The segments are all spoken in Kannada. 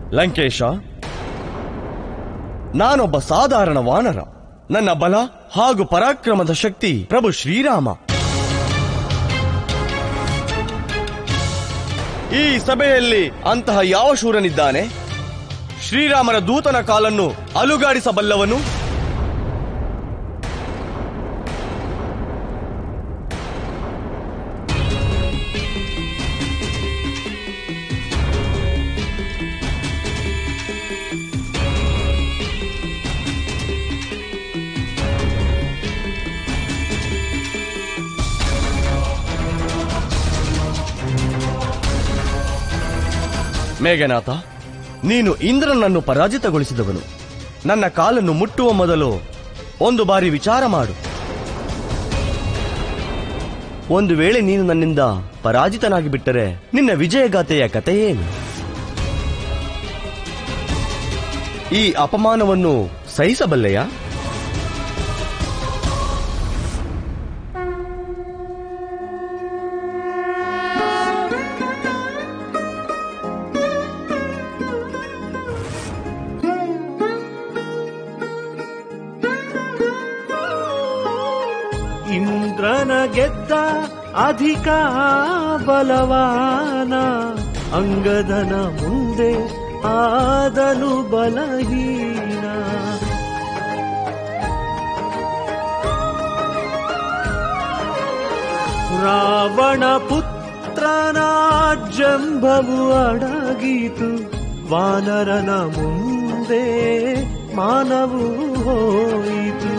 ಲಂಕೇಶ ನಾನೊಬ್ಬ ಸಾಧಾರಣ ವಾನರ ನನ್ನ ಬಲ ಹಾಗೂ ಪರಾಕ್ರಮದ ಶಕ್ತಿ ಪ್ರಭು ಶ್ರೀರಾಮ ಈ ಸಭೆಯಲ್ಲಿ ಅಂತಹ ಯಾವ ಶೂರನಿದ್ದಾನೆ ಶ್ರೀರಾಮನ ದೂತನ ಕಾಲನ್ನು ಅಲುಗಾಡಿಸಬಲ್ಲವನು ಮೇಘನಾಥ ನೀನು ಇಂದ್ರನನ್ನು ಪರಾಜಿತಗೊಳಿಸಿದವನು ನನ್ನ ಕಾಲನ್ನು ಮುಟ್ಟುವ ಮೊದಲು ಒಂದು ಬಾರಿ ವಿಚಾರ ಮಾಡು ಒಂದು ವೇಳೆ ನೀನು ನನ್ನಿಂದ ಪರಾಜಿತನಾಗಿ ಬಿಟ್ಟರೆ ನಿನ್ನ ವಿಜಯಗಾಥೆಯ ಕಥೆಯೇನು ಈ ಅಪಮಾನವನ್ನು ಸಹಿಸಬಲ್ಲೆಯಾ ಇಂದ್ರನ ಗೆದ್ದ ಅಧಿಕ ಬಲವಾನ ಅಂಗದನ ಮುಂದೆ ಆದನು ಬಲಹೀನ ರಾವಣ ಪುತ್ರನ ಜಂಬವು ಅಡಗೀತು ವಾನರನ ಮುಂದೆ ಮಾನವು ಹೋಯಿತು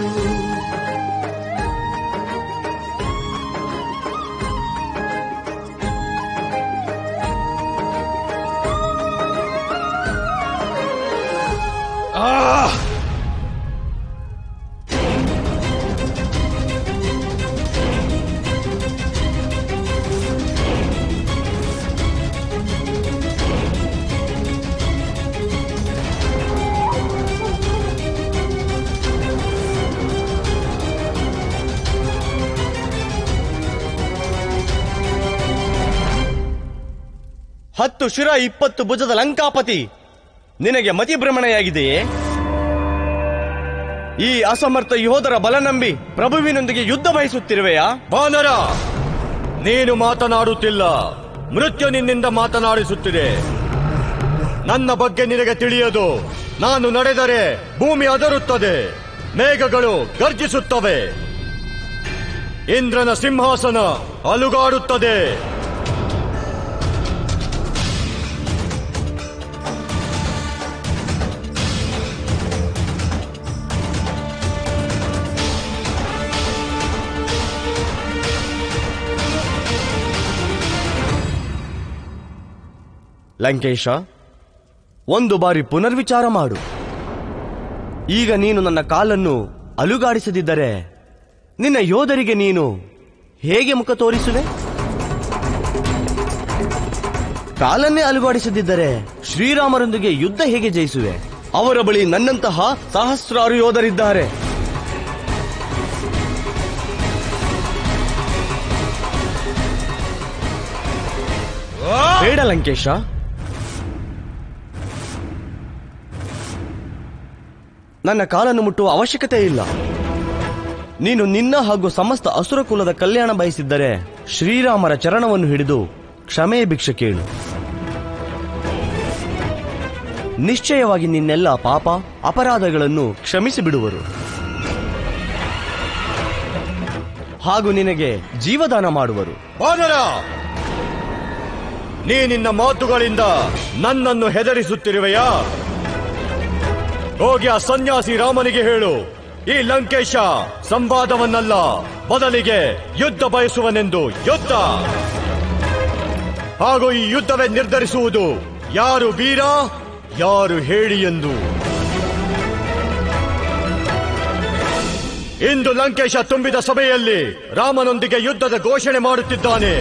ಹತ್ತು ಶಿರ ಇಪ್ಪತ್ತು ಭುಜದ ಲಂಕಾಪತಿ ನಿನಗೆ ಮತಿಭ್ರಮಣೆಯಾಗಿದೆಯೇ ಈ ಅಸಮರ್ಥ ಯೋಧರ ಬಲ ನಂಬಿ ಪ್ರಭುವಿನೊಂದಿಗೆ ಯುದ್ಧ ಬಯಸುತ್ತಿರುವೆಯಾ ಬಾನರ ನೀನು ಮಾತನಾಡುತ್ತಿಲ್ಲ ಮೃತ್ಯು ನಿನ್ನಿಂದ ಮಾತನಾಡಿಸುತ್ತಿದೆ ನನ್ನ ಬಗ್ಗೆ ನಿನಗೆ ತಿಳಿಯದು ನಾನು ನಡೆದರೆ ಭೂಮಿ ಅದರುತ್ತದೆ ಮೇಘಗಳು ಗರ್ಜಿಸುತ್ತವೆ ಇಂದ್ರನ ಸಿಂಹಾಸನ ಅಲುಗಾಡುತ್ತದೆ ಲಂಕೇಶ ಒಂದು ಬಾರಿ ಪುನರ್ವಿಚಾರ ಮಾಡು ಈಗ ನೀನು ನನ್ನ ಕಾಲನ್ನು ಅಲುಗಾಡಿಸದಿದ್ದರೆ ನಿನ್ನ ಯೋಧರಿಗೆ ನೀನು ಹೇಗೆ ಮುಖ ತೋರಿಸುವೆ ಕಾಲನ್ನೇ ಅಲುಗಾಡಿಸದಿದ್ದರೆ ಶ್ರೀರಾಮರೊಂದಿಗೆ ಯುದ್ಧ ಹೇಗೆ ಜಯಿಸುವೆ ಅವರ ಬಳಿ ನನ್ನಂತಹ ಸಹಸ್ರಾರು ಯೋಧರಿದ್ದಾರೆ ಬೇಡ ಲಂಕೇಶ ನನ್ನ ಕಾಲನ್ನು ಮುಟ್ಟುವ ಅವಶ್ಯಕತೆ ಇಲ್ಲ ನೀನು ನಿನ್ನ ಹಾಗೂ ಸಮಸ್ತ ಅಸುರ ಕುಲದ ಕಲ್ಯಾಣ ಬಯಸಿದ್ದರೆ ಶ್ರೀರಾಮರ ಚರಣವನ್ನು ಹಿಡಿದು ಕ್ಷಮೆ ಭಿಕ್ಷೆ ಕೇಳು ನಿಶ್ಚಯವಾಗಿ ನಿನ್ನೆಲ್ಲ ಪಾಪ ಅಪರಾಧಗಳನ್ನು ಕ್ಷಮಿಸಿ ಬಿಡುವರು ಹಾಗೂ ನಿನಗೆ ಜೀವದಾನ ಮಾಡುವರು ಬಾನರ ನೀ ನಿನ್ನ ಮಾತುಗಳಿಂದ ನನ್ನನ್ನು ಹೆದರಿಸುತ್ತಿರುವೆಯಾ ಹೋಗಿ ಆ ಸನ್ಯಾಸಿ ರಾಮನಿಗೆ ಹೇಳು ಈ ಲಂಕೇಶ ಸಂವಾದವನ್ನಲ್ಲ ಬದಲಿಗೆ ಯುದ್ಧ ಬಯಸುವನೆಂದು ಯುದ್ಧ ಹಾಗೂ ಈ ಯುದ್ಧವೇ ನಿರ್ಧರಿಸುವುದು ಯಾರು ವೀರ ಯಾರು ಹೇಳಿ ಎಂದು ಇಂದು ಲಂಕೇಶ ತುಂಬಿದ ಸಭೆಯಲ್ಲಿ ರಾಮನೊಂದಿಗೆ ಯುದ್ಧದ ಘೋಷಣೆ ಮಾಡುತ್ತಿದ್ದಾನೆ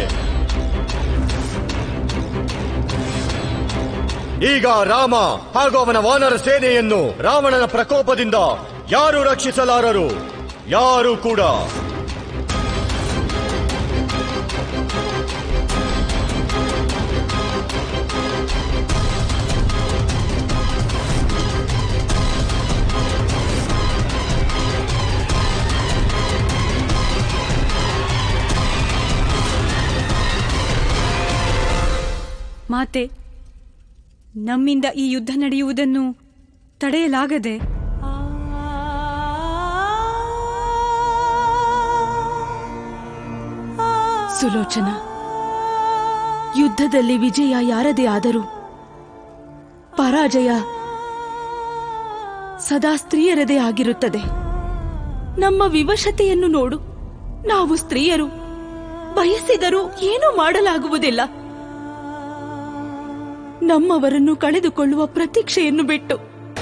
ಈಗ ರಾಮ ಹಾಗೂ ಅವನ ವಾನರ ಸೇನೆಯನ್ನು ರಾವಣನ ಪ್ರಕೋಪದಿಂದ ಯಾರು ರಕ್ಷಿಸಲಾರರು ಯಾರು ಕೂಡ ಮಾತೆ ನಮ್ಮಿಂದ ಈ ಯುದ್ಧ ನಡೆಯುವುದನ್ನು ತಡೆಯಲಾಗದೆ ಸುಲೋಚನ ಯುದ್ಧದಲ್ಲಿ ವಿಜಯ ಯಾರದೇ ಆದರೂ ಪರಾಜಯ ಸದಾ ಸ್ತ್ರೀಯರದೇ ಆಗಿರುತ್ತದೆ ನಮ್ಮ ವಿವಶತೆಯನ್ನು ನೋಡು ನಾವು ಸ್ತ್ರೀಯರು ಬಯಸಿದರೂ ಏನೂ ಮಾಡಲಾಗುವುದಿಲ್ಲ ನಮ್ಮವರನ್ನು ಕಳೆದುಕೊಳ್ಳುವ ಪ್ರತೀಕ್ಷೆಯನ್ನು ಬಿಟ್ಟು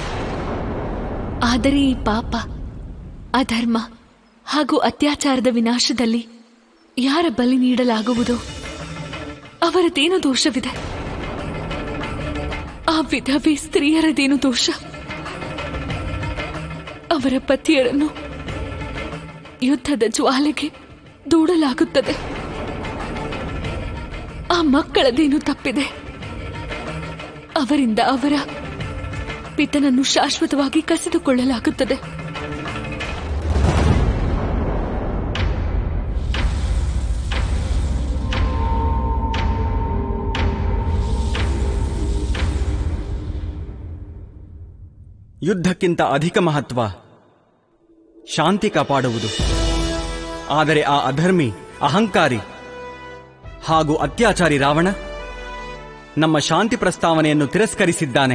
ಆದರೆ ಈ ಪಾಪ ಅಧರ್ಮ ಹಾಗೂ ಅತ್ಯಾಚಾರದ ವಿನಾಶದಲ್ಲಿ ಯಾರ ಬಲಿ ನೀಡಲಾಗುವುದೋ ಅವರದೇನು ದೋಷವಿದೆ ಆ ವಿಧವೆ ಸ್ತ್ರೀಯರದೇನು ದೋಷ ಅವರ ಪತಿಯರನ್ನು ಯುದ್ಧದ ಜ್ವಾಲೆಗೆ ದೂಡಲಾಗುತ್ತದೆ ಆ ಮಕ್ಕಳದೇನು ತಪ್ಪಿದೆ ಅವರಿಂದ ಅವರ ಪಿತನನ್ನು ಶಾಶ್ವತವಾಗಿ ಕಸಿದುಕೊಳ್ಳಲಾಗುತ್ತದೆ ಯುದ್ಧಕ್ಕಿಂತ ಅಧಿಕ ಮಹತ್ವ ಶಾಂತಿ ಕಾಪಾಡುವುದು ಆದರೆ ಆ ಅಧರ್ಮಿ ಅಹಂಕಾರಿ ಹಾಗೂ ಅತ್ಯಾಚಾರಿ ರಾವಣ ನಮ್ಮ ಶಾಂತಿ ಪ್ರಸ್ತಾವನೆಯನ್ನು ತಿರಸ್ಕರಿಸಿದ್ದಾನೆ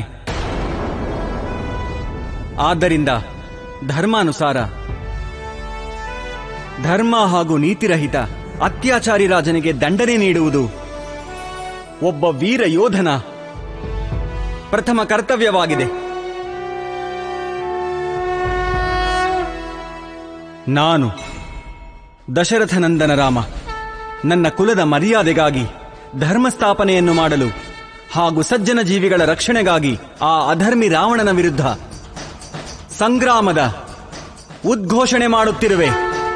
ಆದ್ದರಿಂದ ಧರ್ಮಾನುಸಾರ ಧರ್ಮ ಹಾಗೂ ನೀತಿರಹಿತ ಅತ್ಯಾಚಾರಿ ರಾಜನಿಗೆ ದಂಡನೆ ನೀಡುವುದು ಒಬ್ಬ ವೀರ ಯೋಧನ ಪ್ರಥಮ ಕರ್ತವ್ಯವಾಗಿದೆ ನಾನು ದಶರಥನಂದನ ರಾಮ ನನ್ನ ಕುಲದ ಮರ್ಯಾದೆಗಾಗಿ ಧರ್ಮ ಸ್ಥಾಪನೆಯನ್ನು ಮಾಡಲು ಹಾಗೂ ಸಜ್ಜನ ಜೀವಿಗಳ ರಕ್ಷಣೆಗಾಗಿ ಆ ಅಧರ್ಮಿ ರಾವಣನ ವಿರುದ್ಧ ಸಂಗ್ರಾಮದ ಉದ್ಘೋಷಣೆ ಮಾಡುತ್ತಿರುವೆ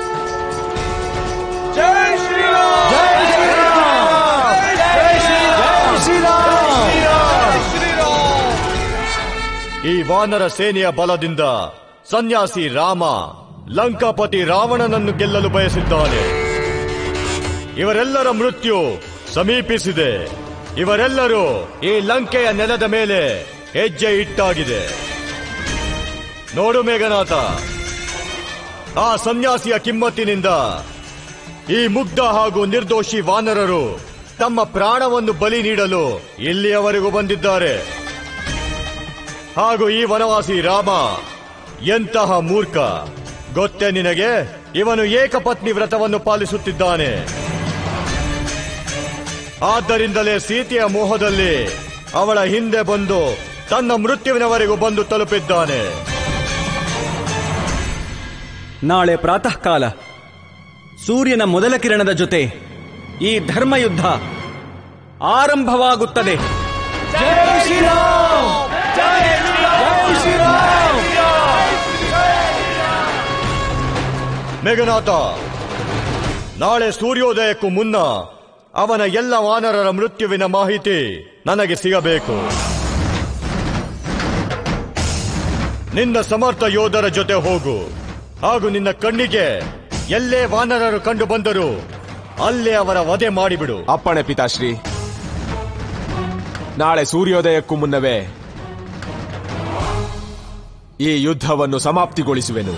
ಈ ವಾನರ ಸೇನೆಯ ಬಲದಿಂದ ಸನ್ಯಾಸಿ ರಾಮ ಲಂಕಾಪತಿ ರಾವಣನನ್ನು ಗೆಲ್ಲಲು ಬಯಸಿದ್ದಾನೆ ಇವರೆಲ್ಲರ ಮೃತ್ಯು ಸಮೀಪಿಸಿದೆ ಇವರೆಲ್ಲರೂ ಈ ಲಂಕೆಯ ನೆಲದ ಮೇಲೆ ಹೆಜ್ಜೆ ಇಟ್ಟಾಗಿದೆ ನೋಡು ಮೇಘನಾಥ ಆ ಸನ್ಯಾಸಿಯ ಕಿಮ್ಮತ್ತಿನಿಂದ ಈ ಮುಗ್ಧ ಹಾಗೂ ನಿರ್ದೋಷಿ ವಾನರರು ತಮ್ಮ ಪ್ರಾಣವನ್ನು ಬಲಿ ನೀಡಲು ಇಲ್ಲಿಯವರೆಗೂ ಬಂದಿದ್ದಾರೆ ಹಾಗೂ ಈ ವನವಾಸಿ ರಾಮ ಎಂತಹ ಮೂರ್ಖ ಗೊತ್ತೇ ನಿನಗೆ ಇವನು ಏಕಪತ್ನಿ ವ್ರತವನ್ನು ಪಾಲಿಸುತ್ತಿದ್ದಾನೆ ಆದ್ದರಿಂದಲೇ ಸೀತೆಯ ಮೋಹದಲ್ಲಿ ಅವಳ ಹಿಂದೆ ಬಂದು ತನ್ನ ಮೃತ್ಯುವಿನವರೆಗೂ ಬಂದು ತಲುಪಿದ್ದಾನೆ ನಾಳೆ ಪ್ರಾತಃ ಕಾಲ ಸೂರ್ಯನ ಮೊದಲ ಕಿರಣದ ಜೊತೆ ಈ ಧರ್ಮಯುದ್ಧ ಆರಂಭವಾಗುತ್ತದೆ ಮೇಘನಾಥ ನಾಳೆ ಸೂರ್ಯೋದಯಕ್ಕೂ ಮುನ್ನ ಅವನ ಎಲ್ಲ ವಾನರರ ಮೃತ್ಯುವಿನ ಮಾಹಿತಿ ನನಗೆ ಸಿಗಬೇಕು ನಿನ್ನ ಸಮರ್ಥ ಯೋಧರ ಜೊತೆ ಹೋಗು ಹಾಗೂ ನಿನ್ನ ಕಣ್ಣಿಗೆ ಎಲ್ಲೇ ವಾನರರು ಕಂಡು ಬಂದರೂ ಅಲ್ಲೇ ಅವರ ವಧೆ ಮಾಡಿಬಿಡು ಅಪ್ಪಣೆ ಪಿತಾಶ್ರೀ ನಾಳೆ ಸೂರ್ಯೋದಯಕ್ಕೂ ಮುನ್ನವೇ ಈ ಯುದ್ಧವನ್ನು ಸಮಾಪ್ತಿಗೊಳಿಸುವೆನು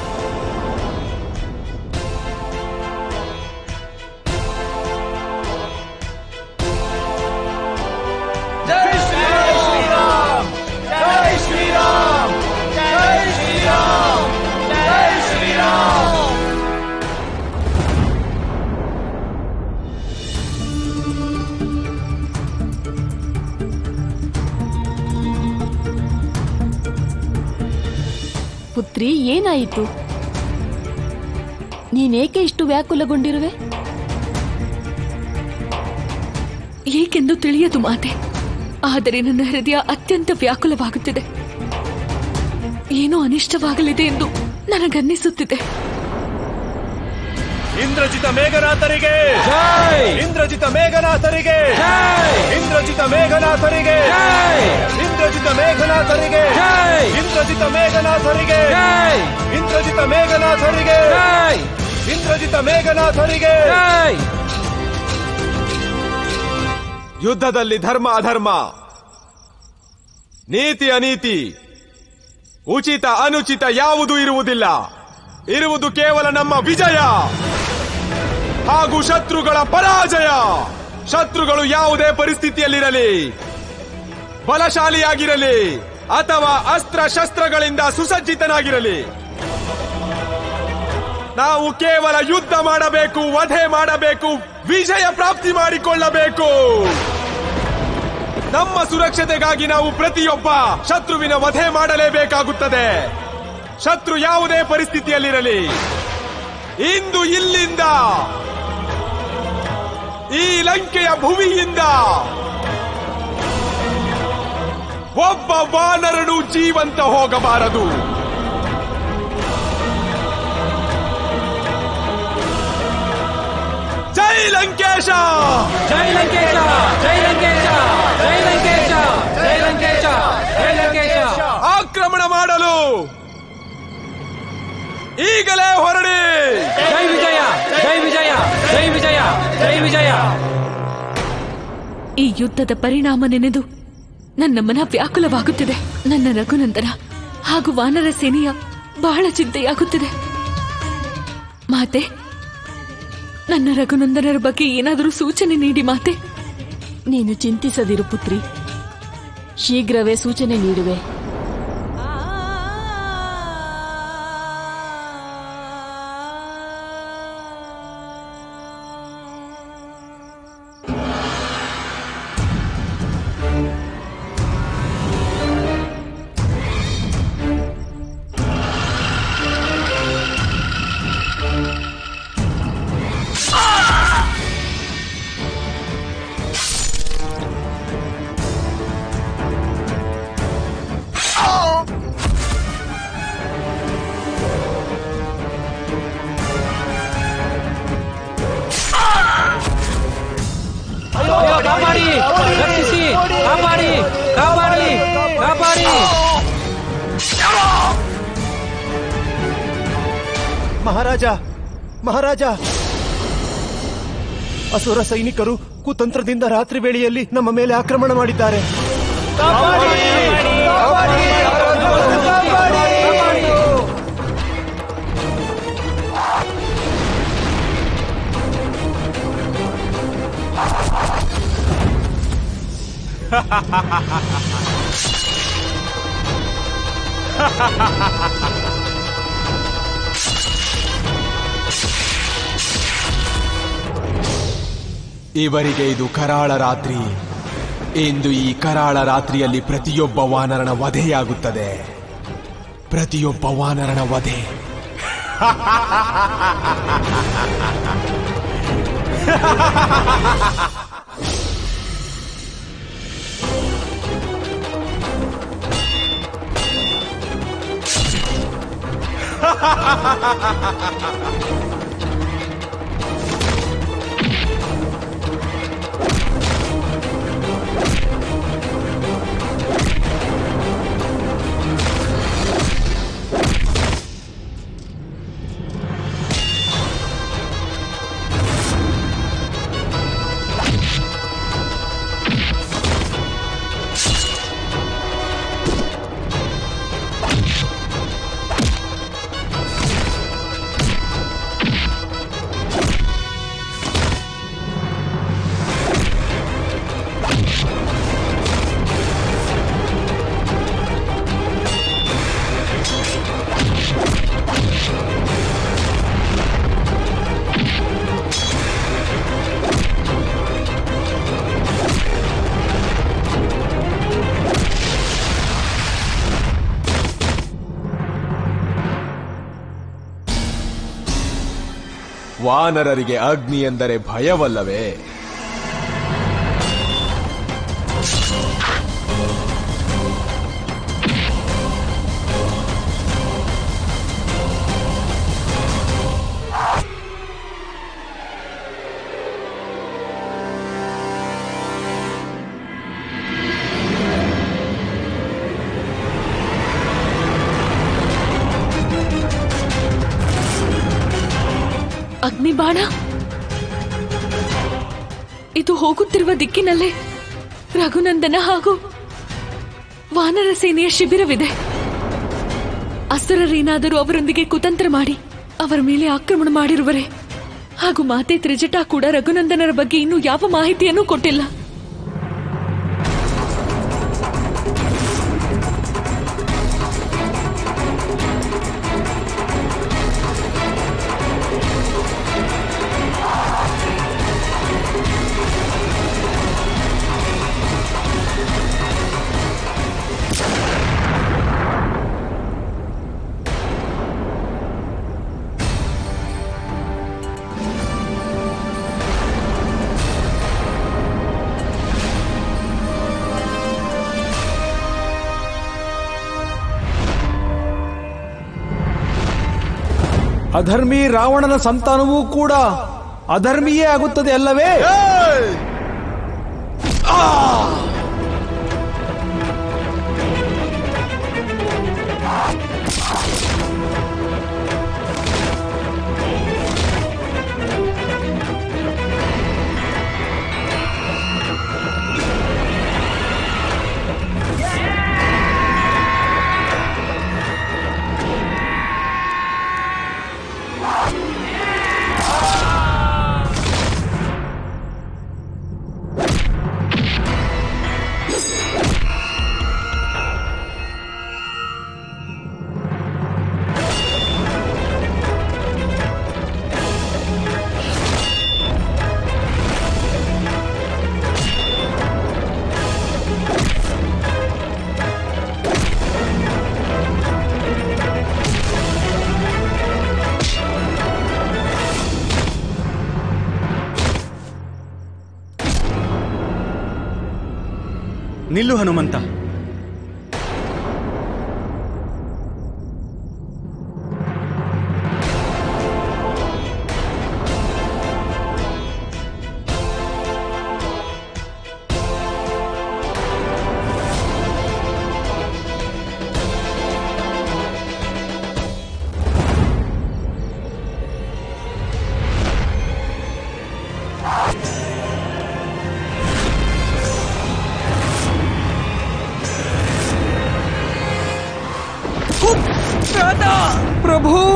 ಪುತ್ರಿ ಏನಾಯಿತು ನೀನೇಕೆ ಇಷ್ಟು ವ್ಯಾಕುಲಗೊಂಡಿರುವೆ ಏಕೆಂದು ತಿಳಿಯದು ಮಾತೆ ಆದರೆ ನನ್ನ ಹೃದಯ ಅತ್ಯಂತ ವ್ಯಾಕುಲವಾಗುತ್ತಿದೆ ಏನೋ ಅನಿಷ್ಟವಾಗಲಿದೆ ಎಂದು ನನಗನ್ನಿಸುತ್ತಿದೆ ಇಂದ್ರಜಿತ ಮೇಘನಾಥರಿಗೆ ಇಂದ್ರಜಿತ ಮೇಘನಾಥರಿಗೆ ಇಂದ್ರಜಿತ ಮೇಘನಾಥರಿಗೆ ಇಂದ್ರಜಿತ ಮೇಘನಾಥರಿಗೆ ಇಂದ್ರಜಿತ ಮೇಘನಾಥರಿಗೆ ಇಂದ್ರಜಿತ ಮೇಘನಾಥರಿಗೆ ಇಂದ್ರಜಿತ ಮೇಘನಾಥರಿಗೆ ಯುದ್ಧದಲ್ಲಿ ಧರ್ಮ ಅಧರ್ಮ ನೀತಿ ಅನೀತಿ ಉಚಿತ ಅನುಚಿತ ಯಾವುದೂ ಇರುವುದಿಲ್ಲ ಇರುವುದು ಕೇವಲ ನಮ್ಮ ವಿಜಯ ಹಾಗೂ ಶತ್ರುಗಳ ಪರಾಜಯ ಶತ್ರುಗಳು ಯಾವುದೇ ಪರಿಸ್ಥಿತಿಯಲ್ಲಿರಲಿ ಬಲಶಾಲಿಯಾಗಿರಲಿ ಅಥವಾ ಅಸ್ತ್ರ ಶಸ್ತ್ರಗಳಿಂದ ಸುಸಜ್ಜಿತನಾಗಿರಲಿ ನಾವು ಕೇವಲ ಯುದ್ಧ ಮಾಡಬೇಕು ವಧೆ ಮಾಡಬೇಕು ವಿಜಯ ಪ್ರಾಪ್ತಿ ಮಾಡಿಕೊಳ್ಳಬೇಕು ನಮ್ಮ ಸುರಕ್ಷತೆಗಾಗಿ ನಾವು ಪ್ರತಿಯೊಬ್ಬ ಶತ್ರುವಿನ ವಧೆ ಮಾಡಲೇಬೇಕಾಗುತ್ತದೆ ಶತ್ರು ಯಾವುದೇ ಪರಿಸ್ಥಿತಿಯಲ್ಲಿರಲಿ ಇಂದು ಇಲ್ಲಿಂದ ಈ ಲಂಕೆಯ ಭುವಿಯಿಂದ ಒಬ್ಬ ವಾನರನು ಜೀವಂತ ಹೋಗಬಾರದು ಜೈ ಲಂಕೇಶ ಜೈ ಲಂಕೇಶ ಜೈ ಲಂಕೇಶ ಜೈ ಲಂಕೇಶ ಜೈ ಲಂಕೇಶ ಜೈ ಲಂಕೇಶ ಆಕ್ರಮಣ ಮಾಡಲು ಈಗಲೇ ಹೊರಡಿ ಜೈ ವಿಜಯ ಜೈ ವಿಜಯ ಜೈ ವಿಜಯ ಜೈ ವಿಜಯ ಈ ಯುದ್ಧದ ಪರಿಣಾಮ ನೆನೆದು ನನ್ನ ಮನ ವ್ಯಾಕುಲವಾಗುತ್ತಿದೆ ನನ್ನ ರಘುನಂದನ ಹಾಗೂ ವಾನರ ಸೇನೆಯ ಬಹಳ ಚಿಂತೆಯಾಗುತ್ತಿದೆ ಮಾತೆ ನನ್ನ ರಘುನಂದನರ ಬಗ್ಗೆ ಏನಾದರೂ ಸೂಚನೆ ನೀಡಿ ಮಾತೆ ನೀನು ಚಿಂತಿಸದಿರು ಪುತ್ರಿ ಶೀಘ್ರವೇ ಸೂಚನೆ ನೀಡುವೆ ಅಯ್ಯೋ ಕಾಪಾಡಿ ರಕ್ಷಿಸಿ ಕಾಪಾಡಿ ಕಾಪಾಡಿ ಕಾಪಾಡಿ ಮಹಾರಾಜ ಮಹಾರಾಜ ಅಸುರ ಸೈನಿಕರು ಕುತಂತ್ರದಿಂದ ರಾತ್ರಿ ವೇಳೆಯಲ್ಲಿ ನಮ್ಮ ಮೇಲೆ ಆಕ್ರಮಣ ಮಾಡಿದ್ದಾರೆ ಇವರಿಗೆ ಇದು ಕರಾಳ ರಾತ್ರಿ ಇಂದು ಈ ಕರಾಳ ರಾತ್ರಿಯಲ್ಲಿ ಪ್ರತಿಯೊಬ್ಬ ವಾನರನ ವಧೆಯಾಗುತ್ತದೆ ಪ್ರತಿಯೊಬ್ಬ ವಾನರನ ವಧೆ ವಾನರರಿಗೆ ಅಗ್ನಿ ಎಂದರೆ ಭಯವಲ್ಲವೇ ಅಗ್ನಿಬಾಣ ಇದು ಹೋಗುತ್ತಿರುವ ದಿಕ್ಕಿನಲ್ಲೇ ರಘುನಂದನ ಹಾಗೂ ವಾನರ ಸೇನೆಯ ಶಿಬಿರವಿದೆ ಅಸುರರೇನಾದರೂ ಅವರೊಂದಿಗೆ ಕುತಂತ್ರ ಮಾಡಿ ಅವರ ಮೇಲೆ ಆಕ್ರಮಣ ಮಾಡಿರುವರೆ ಹಾಗೂ ಮಾತೆ ತ್ರಿಜಟಾ ಕೂಡ ರಘುನಂದನರ ಬಗ್ಗೆ ಇನ್ನೂ ಯಾವ ಮಾಹಿತಿಯನ್ನೂ ಕೊಟ್ಟಿಲ್ಲ ಅಧರ್ಮಿ ರಾವಣನ ಸಂತಾನವೂ ಕೂಡ ಅಧರ್ಮಿಯೇ ಆಗುತ್ತದೆ ಅಲ್ಲವೇ ನಿಲ್ಲು ಹನುಮಂತ ಪ್ರಭು